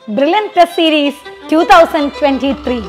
Brilliant Test Series 2023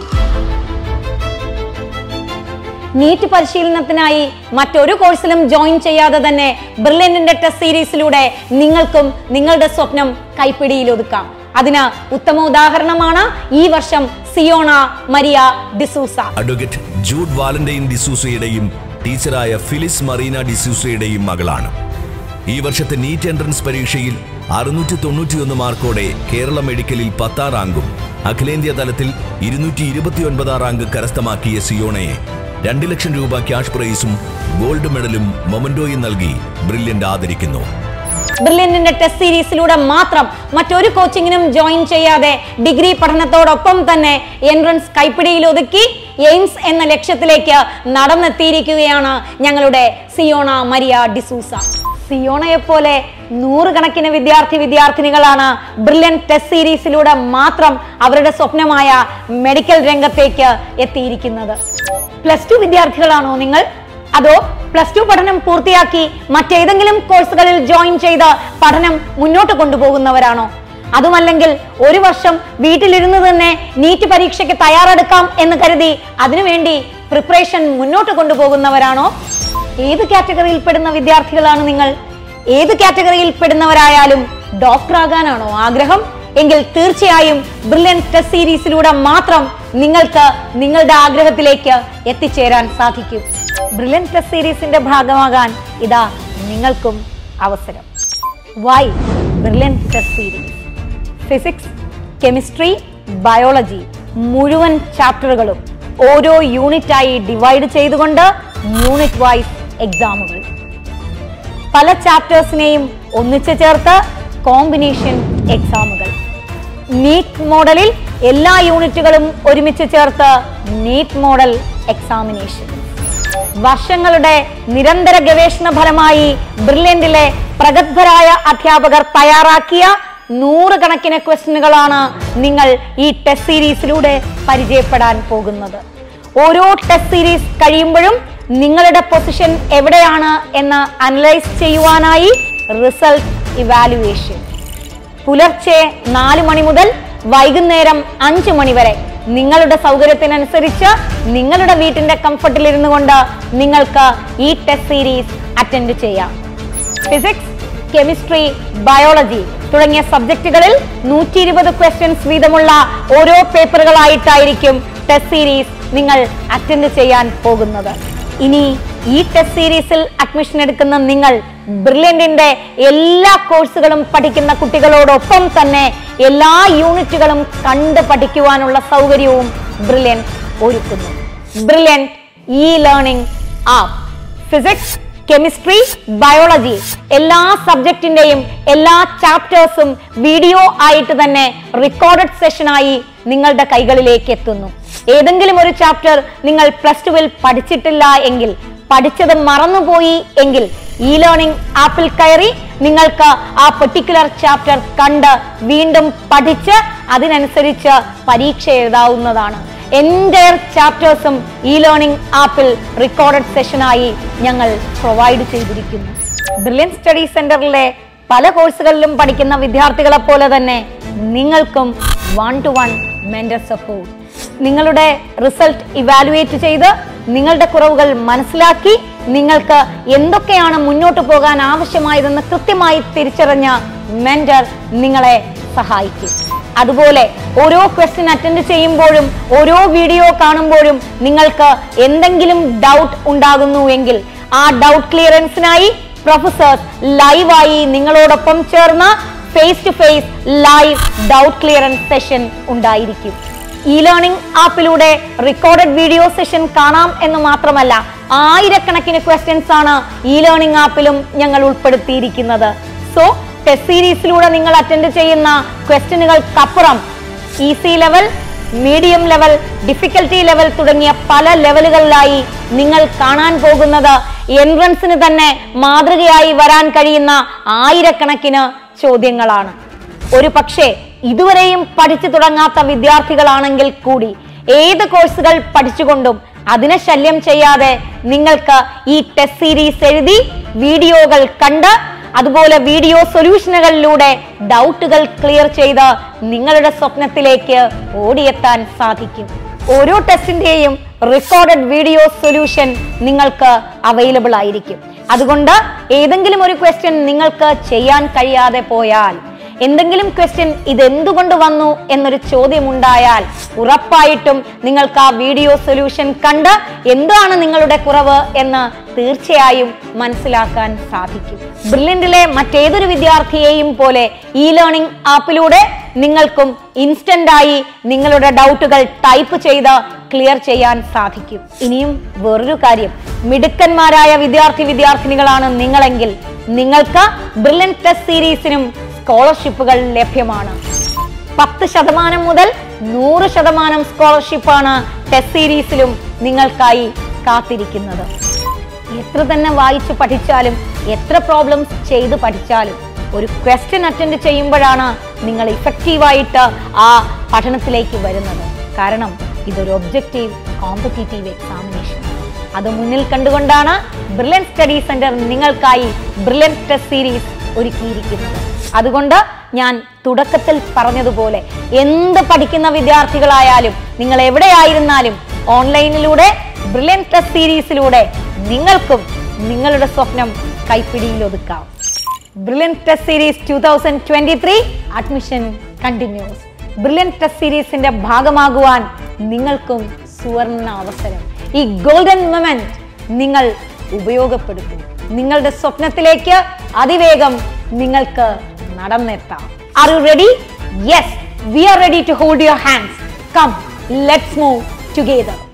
NEET പരിശീലനത്തിനായി മറ്റൊരു കോഴ്സിലും join ചെയ്യാതെ തന്നെ ബ്രില്യന്റിന്റെ ടെസ്റ്റ് സീരീസിലൂടെ നിങ്ങൾക്കും നിങ്ങളുടെ സ്വപ്നം കൈപ്പിടിയിൽ ഒതുക്കാം അതിന് ഉത്തമ ഉദാഹരണമാണ് ഈ വർഷം Siona Maria D'Souza advocate Jude Valentine ഡിസൂസയുടെയും ടീച്ചറായ ഫിലിസ് മറീന ഡിസൂസയുടെയും മകളാണ് ഈ വർഷത്തെ നീറ്റ് എൻട്രൻസ് പരീക്ഷയിൽ അറുന്നൂറ്റി തൊണ്ണൂറ്റിയൊന്ന് മാർക്കോടെ കേരള മെഡിക്കലിൽ പത്താം റാങ്കും അഖിലേന്ത്യാ തലത്തിൽ ഇരുന്നൂറ്റി ഇരുപത്തിയൊൻപതാം റാങ്ക് കരസ്ഥമാക്കിയ സിയോണയെ രണ്ട് ലക്ഷം രൂപ ക്യാഷ് പ്രൈസും ഗോൾഡ് മെഡലും മൊമന്റോയും നൽകി ബ്രില്യന്റ് ആദരിക്കുന്നു ബ്രില്യന്റിന്റെ ടെസ്റ്റ് സീരീസിലൂടെ മാത്രം മറ്റൊരു കോച്ചിങ്ങിനും ജോയിൻ ചെയ്യാതെ ഡിഗ്രി പഠനത്തോടൊപ്പം തന്നെ എൻട്രൻസ് കൈപ്പിടിയിൽ ഒതുക്കി എയിംസ് എന്ന ലക്ഷ്യത്തിലേക്ക് നടന്നെത്തിയിരിക്കുകയാണ് ഞങ്ങളുടെ സിയോണ മരിയ ഡിസൂസ സിയോണയെ പോലെ നൂറുകണക്കിന് വിദ്യാർത്ഥി വിദ്യാർത്ഥിനികളാണ് ബ്രില്യൻ ടെസ്റ്റ് സീരീസിലൂടെ മാത്രം അവരുടെ സ്വപ്നമായ മെഡിക്കൽ രംഗത്തേക്ക് എത്തിയിരിക്കുന്നത് പ്ലസ് ടു വിദ്യാർത്ഥികളാണോ നിങ്ങൾ അതോ പ്ലസ് ടു പഠനം പൂർത്തിയാക്കി മറ്റേതെങ്കിലും കോഴ്സുകളിൽ ജോയിൻ ചെയ്ത് പഠനം മുന്നോട്ട് കൊണ്ടുപോകുന്നവരാണോ അതുമല്ലെങ്കിൽ ഒരു വർഷം വീട്ടിലിരുന്ന് തന്നെ നീറ്റ് പരീക്ഷയ്ക്ക് തയ്യാറെടുക്കാം എന്ന് കരുതി അതിനുവേണ്ടി പ്രിപ്പറേഷൻ മുന്നോട്ട് കൊണ്ടുപോകുന്നവരാണോ ഏത് കാറ്റഗറിയിൽ പെടുന്ന വിദ്യാർത്ഥികളാണ് നിങ്ങൾ ഏത് കാറ്റഗറിയിൽ പെടുന്നവരായാലും ഡോക്ടറാകാനാണോ ആഗ്രഹം എങ്കിൽ തീർച്ചയായും ബ്രില്യൻ ടെസ്റ്റ് സീരീസിലൂടെ മാത്രം നിങ്ങൾക്ക് നിങ്ങളുടെ ആഗ്രഹത്തിലേക്ക് എത്തിച്ചേരാൻ സാധിക്കും ബ്രില്യൻ ടെസ്റ്റ് സീരീസിന്റെ ഭാഗമാകാൻ ഇതാ നിങ്ങൾക്കും അവസരം why Brilliant test series physics chemistry biology മുഴുവൻ ചാപ്റ്ററുകളും ഓരോ യൂണിറ്റായി ഡിവൈഡ് ചെയ്തുകൊണ്ട് യൂണിറ്റ് വൈസ് എക്സാമുകൾ പല ചാപ്റ്റേഴ്സിനെയും ഒന്നിച്ചു ചേർത്ത് കോമ്പിനേഷൻ എക്സാമുകൾ നീറ്റ് മോഡലിൽ എല്ലാ യൂണിറ്റുകളും ഒരുമിച്ച് ചേർത്ത് നീറ്റ് മോഡൽ എക്സാമിനേഷൻ വർഷങ്ങളുടെ നിരന്തര ഗവേഷണ ഫലമായി ബ്രില്യന്റിലെ പ്രഗത്ഭരായ അധ്യാപകർ തയ്യാറാക്കിയ നൂറുകണക്കിന് ക്വസ്റ്റ്യനുകളാണ് നിങ്ങൾ ഈ ടെസ്റ്റ് സീരീസിലൂടെ പരിചയപ്പെടാൻ പോകുന്നത് ഓരോ ടെസ്റ്റ് സീരീസ് കഴിയുമ്പോഴും നിങ്ങളുടെ പൊസിഷൻ എവിടെയാണ് എന്ന് അനലൈസ് ചെയ്യുവാനായി റിസൾട്ട് ഇവാലുവേഷൻ പുലർച്ചെ നാല് മണി മുതൽ വൈകുന്നേരം അഞ്ച് മണി വരെ നിങ്ങളുടെ സൗകര്യത്തിനനുസരിച്ച് നിങ്ങളുടെ വീട്ടിന്റെ കംഫർട്ടിൽ ഇരുന്നു കൊണ്ട് നിങ്ങൾക്ക് ഈ ടെസ്റ്റ് സീരീസ് അറ്റൻഡ് ചെയ്യാം ഫിസിക്സ് കെമിസ്ട്രി ബയോളജി തുടങ്ങിയ സബ്ജക്റ്റുകളിൽ നൂറ്റി ഇരുപത് ക്വസ്റ്റ്യൻസ് വീതമുള്ള ഓരോ പേപ്പറുകളായിട്ടായിരിക്കും ടെസ്റ്റ് സീരീസ് നിങ്ങൾ അറ്റൻഡ് ചെയ്യാൻ പോകുന്നത് ഇനി ഈ ടെസ്റ്റ് സീരീസിൽ അഡ്മിഷൻ എടുക്കുന്ന നിങ്ങൾ ബ്രില്യന്റിന്റെ എല്ലാ കോഴ്സുകളും പഠിക്കുന്ന കുട്ടികളോടൊപ്പം തന്നെ എല്ലാ യൂണിറ്റുകളും കണ്ട് പഠിക്കുവാനുള്ള സൗകര്യവും ബ്രില്യൻ ഒരുക്കുന്നു Brilliant e learning app physics chemistry biology എല്ലാ സബ്ജക്റ്റിന്റെയും എല്ലാ ചാപ്റ്റേഴ്സും വീഡിയോ ആയിട്ട് തന്നെ റെക്കോർഡഡ് സെഷനായി നിങ്ങളുടെ കൈകളിലേക്ക് എത്തുന്നു ഏതെങ്കിലും ഒരു ചാപ്റ്റർ നിങ്ങൾ പ്ലസ് ടുവിൽ പഠിച്ചിട്ടില്ല എങ്കിൽ പഠിച്ചത് മറന്നുപോയി എങ്കിൽ ഇ ലേണിംഗ് ആപ്പിൽ കയറി നിങ്ങൾക്ക് ആ പെർട്ടിക്കുലർ ചാപ്റ്റർ കണ്ട് വീണ്ടും പഠിച്ച് അതിനനുസരിച്ച് പരീക്ഷ എഴുതാവുന്നതാണ് എൻറ്റയർ ചാപ്റ്റേഴ്സും ഇ ലേണിംഗ് ആപ്പിൽ റെക്കോർഡഡ് സെഷനായി ഞങ്ങൾ പ്രൊവൈഡ് ചെയ്തിരിക്കുന്നു ബ്രില്യൻ സ്റ്റഡി സെന്ററിലെ പല കോഴ്സുകളിലും പഠിക്കുന്ന വിദ്യാർത്ഥികളെ പോലെ തന്നെ നിങ്ങൾക്കും one to one mentor support നിങ്ങളുടെ റിസൾട്ട് ഇവാലുവേറ്റ് ചെയ്ത് നിങ്ങളുടെ കുറവുകൾ മനസ്സിലാക്കി നിങ്ങൾക്ക് എന്തൊക്കെയാണ് മുന്നോട്ട് പോകാൻ ആവശ്യമായതെന്ന് കൃത്യമായി തിരിച്ചറിഞ്ഞ മെന്റർ നിങ്ങളെ സഹായിക്കും അതുപോലെ ഓരോ ക്വസ്റ്റ്യൻ അറ്റൻഡ് ചെയ്യുമ്പോഴും ഓരോ വീഡിയോ കാണുമ്പോഴും നിങ്ങൾക്ക് എന്തെങ്കിലും ഡൗട്ട് ഉണ്ടാകുന്നു എങ്കിൽ ആ ഡൗട്ട് ക്ലിയറൻസിനായി പ്രൊഫസേഴ്സ് ലൈവായി നിങ്ങളോടൊപ്പം ചേർന്ന് face to face live doubt clearance session ഉണ്ടായിരിക്കും ഇ ലേണിംഗ് ആപ്പിലൂടെ റെക്കോർഡഡ് വീഡിയോ സെഷൻ കാണാം എന്ന് മാത്രമല്ല ആയിരക്കണക്കിന് ക്വസ്റ്റ്യൻസ് ആണ് ഇ ലേണിംഗ് ആപ്പിലും ഞങ്ങൾ ഉൾപ്പെടുത്തിയിരിക്കുന്നത് സോ ടെസ്റ്റ് സീരീസിലൂടെ നിങ്ങൾ അറ്റൻഡ് ചെയ്യുന്ന ക്വസ്റ്റ്യനുകൾക്കപ്പുറം easy level medium level difficulty level തുടങ്ങിയ പല ലെവലുകളിലായി നിങ്ങൾ കാണാൻ പോകുന്നത് എൻട്രൻസിന് തന്നെ മാതൃകയായി വരാൻ കഴിയുന്ന ആയിരക്കണക്കിന് ചോദ്യങ്ങളാണ് ഒരു പക്ഷേ ഇതുവരെയും പഠിച്ചു തുടങ്ങാത്ത വിദ്യാർത്ഥികളാണെങ്കിൽ കൂടി ഏത് കോഴ്സുകൾ പഠിച്ചുകൊണ്ടും അതിനെ ശല്യം ചെയ്യാതെ നിങ്ങൾക്ക് ഈ ടെസ്റ്റ് സീരീസ് എഴുതി വീഡിയോകൾ കണ്ട് അതുപോലെ വീഡിയോ സൊല്യൂഷനുകളിലൂടെ ഡൗട്ടുകൾ ക്ലിയർ ചെയ്ത് നിങ്ങളുടെ സ്വപ്നത്തിലേക്ക് ഓടിയെത്താൻ സാധിക്കും ഓരോ ടെസ്റ്റിന്റെയും റെക്കോർഡഡ് വീഡിയോ സൊല്യൂഷൻ നിങ്ങൾക്ക് അവൈലബിൾ ആയിരിക്കും അതുകൊണ്ട് ഏതെങ്കിലും ഒരു ക്വസ്റ്റ്യൻ നിങ്ങൾക്ക് ചെയ്യാൻ കഴിയാതെ പോയാൽ എന്തെങ്കിലും ക്വസ്റ്റ്യൻ ഇത് എന്തുകൊണ്ട് വന്നു എന്നൊരു ചോദ്യം ഉണ്ടായാൽ ഉറപ്പായിട്ടും നിങ്ങൾക്ക് ആ വീഡിയോ സൊല്യൂഷൻ കണ്ട് എന്താണ് നിങ്ങളുടെ കുറവ് എന്ന് തീർച്ചയായും മനസ്സിലാക്കാൻ സാധിക്കും ബ്രില്യന്റിലെ മറ്റേതൊരു വിദ്യാർത്ഥിയെയും പോലെ ഇ ലേണിംഗ് ആപ്പിലൂടെ നിങ്ങൾക്കും ഇൻസ്റ്റന്റ് ആയി നിങ്ങളുടെ ഡൗട്ടുകൾ ടൈപ്പ് ചെയ്ത് ക്ലിയർ ചെയ്യാൻ സാധിക്കും ഇനിയും വേറൊരു കാര്യം മിടുക്കന്മാരായ വിദ്യാർത്ഥി വിദ്യാർത്ഥിനികളാണ് നിങ്ങളെങ്കിൽ നിങ്ങൾക്ക് ബ്രില്യൻ ടെസ്റ്റ് സീരീസിനും സ്കോളർഷിപ്പുകൾ ലഭ്യമാണ് പത്ത് ശതമാനം മുതൽ നൂറ് ശതമാനം സ്കോളർഷിപ്പാണ് ടെസ്റ്റ് സീരീസിലും നിങ്ങൾക്കായി കാത്തിരിക്കുന്നത് എത്ര തന്നെ വായിച്ചു പഠിച്ചാലും എത്ര പ്രോബ്ലംസ് ചെയ്ത് പഠിച്ചാലും ഒരു ക്വസ്റ്റ്യൻ അറ്റൻഡ് ചെയ്യുമ്പോഴാണ് നിങ്ങൾ ഇഫക്റ്റീവായിട്ട് ആ പഠനത്തിലേക്ക് വരുന്നത് കാരണം ഇതൊരു ഒബ്ജക്റ്റീവ് കോമ്പറ്റീറ്റീവ് എക്സാമിനേഷൻ അത് മുന്നിൽ കണ്ടുകൊണ്ടാണ് ബ്രില്യൻ സ്റ്റഡി സെന്റർ നിങ്ങൾക്കായി ബ്രില്യൻ ടെസ്റ്റ് സീരീസ് ഒരുക്കിയിരിക്കുന്നത് അതുകൊണ്ട് ഞാൻ തുടക്കത്തിൽ പറഞ്ഞതുപോലെ എന്ത് പഠിക്കുന്ന വിദ്യാർത്ഥികളായാലും നിങ്ങൾ എവിടെയായിരുന്നാലും ഓൺലൈനിലൂടെ ബ്രില്യൻ ടെസ്റ്റ് സീരീസിലൂടെ നിങ്ങൾക്കും നിങ്ങളുടെ സ്വപ്നം കൈപ്പിടിയിൽ ഒതുക്കാം Brilliant test series two thousand twenty three admission continues Brilliant test സീരീസിന്റെ ഭാഗമാകുവാൻ നിങ്ങൾക്കും സുവർണ അവസരം ഈ ഗോൾഡൻ മൊമെന്റ് നിങ്ങൾ ഉപയോഗപ്പെടുത്തും നിങ്ങളുടെ സ്വപ്നത്തിലേക്ക് അതിവേഗം നിങ്ങൾക്ക് നടന്നെത്താം are you ready yes we are ready to hold your hands come let's move together